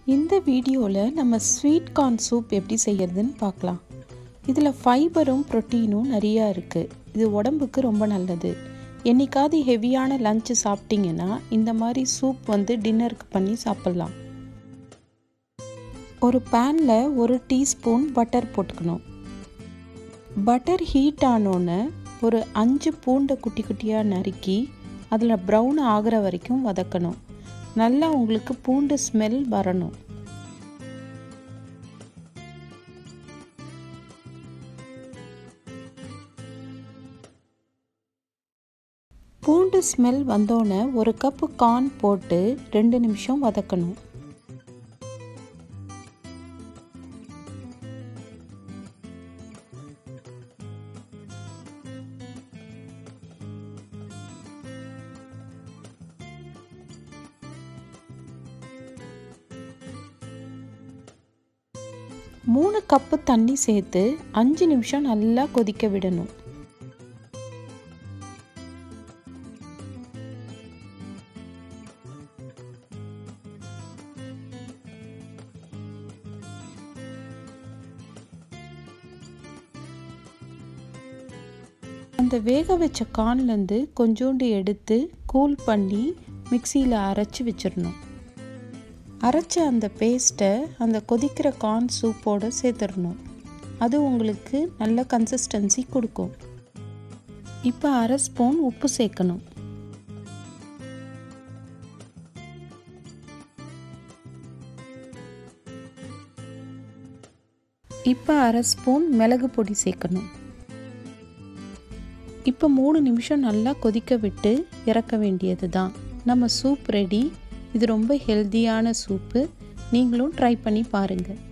இந்த வீடியோவில் நம்ம ஸ்வீட் கார்ன் சூப் எப்படி செய்யறதுன்னு பார்க்கலாம் இதில் ஃபைபரும் ப்ரோட்டீனும் நிறையா இருக்குது இது உடம்புக்கு ரொம்ப நல்லது என்னைக்காவது ஹெவியான லஞ்சு சாப்பிட்டீங்கன்னா இந்த மாதிரி சூப் வந்து டின்னருக்கு பண்ணி சாப்பிட்லாம் ஒரு பேனில் ஒரு டீஸ்பூன் பட்டர் போட்டுக்கணும் பட்டர் ஹீட் ஆனோன்னு ஒரு அஞ்சு பூண்டை குட்டி குட்டியாக நறுக்கி அதில் ப்ரௌன் ஆகிற வரைக்கும் வதக்கணும் நல்லா உங்களுக்கு பூண்டு ஸ்மெல் வரணும் பூண்டு ஸ்மெல் வந்தோடனே ஒரு கப்பு கார்ன் போட்டு ரெண்டு நிமிஷம் வதக்கணும் மூணு கப்பு தண்ணி சேர்த்து அஞ்சு நிமிஷம் நல்லா கொதிக்க விடணும் அந்த வேக வச்ச கான்லேருந்து கொஞ்சோண்டு எடுத்து கூல் பண்ணி மிக்சியில் அரைச்சி வச்சிடணும் அரைச்ச அந்த பேஸ்ட்டை அந்த கொதிக்கிற கார்ன் சூப்போடு சேர்த்துடணும் அது உங்களுக்கு நல்ல கன்சிஸ்டன்சி கொடுக்கும் இப்போ அரை ஸ்பூன் உப்பு சேர்க்கணும் இப்போ அரை ஸ்பூன் மிளகு பொடி சேர்க்கணும் இப்போ மூணு நிமிஷம் நல்லா கொதிக்க விட்டு இறக்க வேண்டியது தான் நம்ம சூப் ரெடி இது ரொம்ப ஹெல்த்தியான சூப்பு நீங்களும் ட்ரை பண்ணி பாருங்கள்